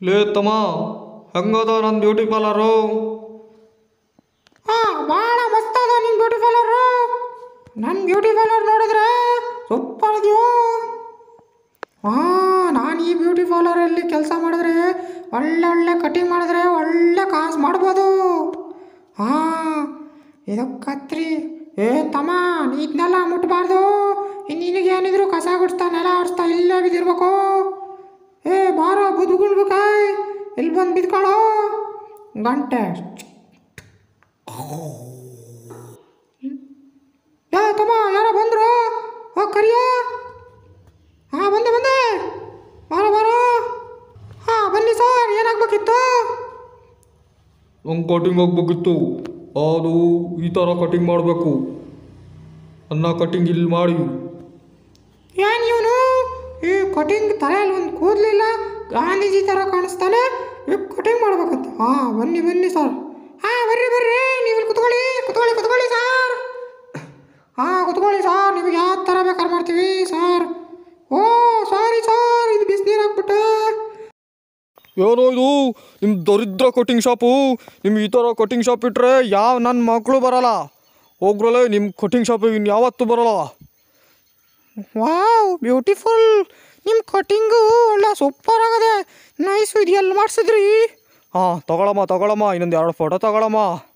ಲೇ ತಮ್ಮ ಹೆಂಗದ ನನ್ನ ಬ್ಯೂಟಿ ಪಾರ್ಲರು ಹಾಂ ಭಾಳ ಮಸ್ತ್ ಅದ ನಿನ್ನ ಬ್ಯೂಟಿ ಪಾರ್ಲರು ನನ್ನ ಬ್ಯೂಟಿ ಪಾರ್ಲರ್ ನೋಡಿದ್ರೆ ಸೂಪರ್ ಇದೆಯೋ ಹಾಂ ನಾನು ಈ ಬ್ಯೂಟಿ ಪಾರ್ಲರಲ್ಲಿ ಕೆಲಸ ಮಾಡಿದ್ರೆ ಒಳ್ಳೆ ಒಳ್ಳೆ ಕಟಿಂಗ್ ಮಾಡಿದ್ರೆ ಒಳ್ಳೆ ಕಾಸು ಮಾಡ್ಬೋದು ಹಾಂ ಇದು ಕತ್ರಿ ಏ ತಮ್ಮ ನೀ ಇದನ್ನೆಲ್ಲ ಮುಟ್ಬಾರ್ದು ನಿನಗೇನಿದ್ರು ಕಸ ಗುಡಿಸ್ತಾ ನೆಲ ಆಡಿಸ್ತಾ ಇಲ್ಲೇ ಬಿದ್ದಿರ್ಬೇಕು ಏ ಬಾರೋ ಬುದ್ಗುಣ್ಬೇಕಾಯ್ ಇಲ್ಲಿ ಬಂದು ಬಿದ್ಕೊಳ್ಳೋ ಗಂಟೆ ಯಾ ತಮ್ಮ ಯಾರೋ ಬಂದ್ರು ಹೋಗಿ ಕರಿಯ ಹಾಂ ಬಂದೆ ಬಂದೆ ಬಾರೋ ಬಾರೋ ಹಾಂ ಬನ್ನಿ ಸರ್ ಏನಾಗಬೇಕಿತ್ತು ನಂಗೆ ಕಟಿಂಗ್ ಹೋಗ್ಬೇಕಿತ್ತು ಅದು ಈ ಥರ ಕಟಿಂಗ್ ಮಾಡಬೇಕು ಅನ್ನ ಕಟಿಂಗ್ ಇಲ್ಲಿ ಮಾಡಿ ಏನು ಇವನು ಈ ಕಟಿಂಗ್ ತಲೆಯಲ್ಲಿ ಒಂದು ಕೂದಲಿಲ್ಲ ಗಾಂಧೀಜಿ ಥರ ಕಾಣಿಸ್ತಾನೆ ಈ ಕಟಿಂಗ್ ಮಾಡ್ಬೇಕಂತ ಹಾಂ ಬನ್ನಿ ಬನ್ನಿ ಸರ್ ಹಾಂ ಬರ್ರಿ ಬರ್ರಿ ನೀವು ಇಲ್ಲಿ ಕುತ್ಕೊಳ್ಳಿ ಕುತ್ಕೊಳ್ಳಿ ಕುತ್ಕೊಳ್ಳಿ ಸರ್ ಹಾಂ ಕುತ್ಕೊಳ್ಳಿ ಸರ್ ನಿಮಗೆ ಯಾವ ಥರ ಬೇಕಾದ್ರೆ ಮಾಡ್ತೀವಿ ಸರ್ ಓ ಸಾರಿ ಸರ್ ಇದು ಬಿಸಿನೀರು ಹಾಕ್ಬಿಟ್ಟೆ ಏನೋ ಇದು ನಿಮ್ಮ ದರಿದ್ರ ಕಟಿಂಗ್ ಶಾಪು ನಿಮ್ಮ ಈ ಥರ ಕಟಿಂಗ್ ಶಾಪ್ ಇಟ್ಟರೆ ಯಾವ ನನ್ನ ಮಕ್ಕಳು ಬರಲ್ಲ ಹೋಗ್ರಲ್ಲೇ ನಿಮ್ಮ ಕಟಿಂಗ್ ಶಾಪಿಗೆ ಇನ್ನು ಯಾವತ್ತೂ ಬರಲ್ಲ ವಾವ್ ಬ್ಯೂಟಿಫುಲ್ ನಿಮ್ಮ ಕಟಿಂಗು ಒಳ್ಳೆ ಸೂಪರ್ ಆಗದೆ ನೈಸು ಇದು ಎಲ್ಲಿ ಮಾಡಿಸಿದ್ರಿ ಹಾಂ ತಗೊಳಮ್ಮ ತಗೊಳಮ್ಮ ಇನ್ನೊಂದು ಎರಡು ಫೋಟೋ ತಗೊಳಮ್ಮ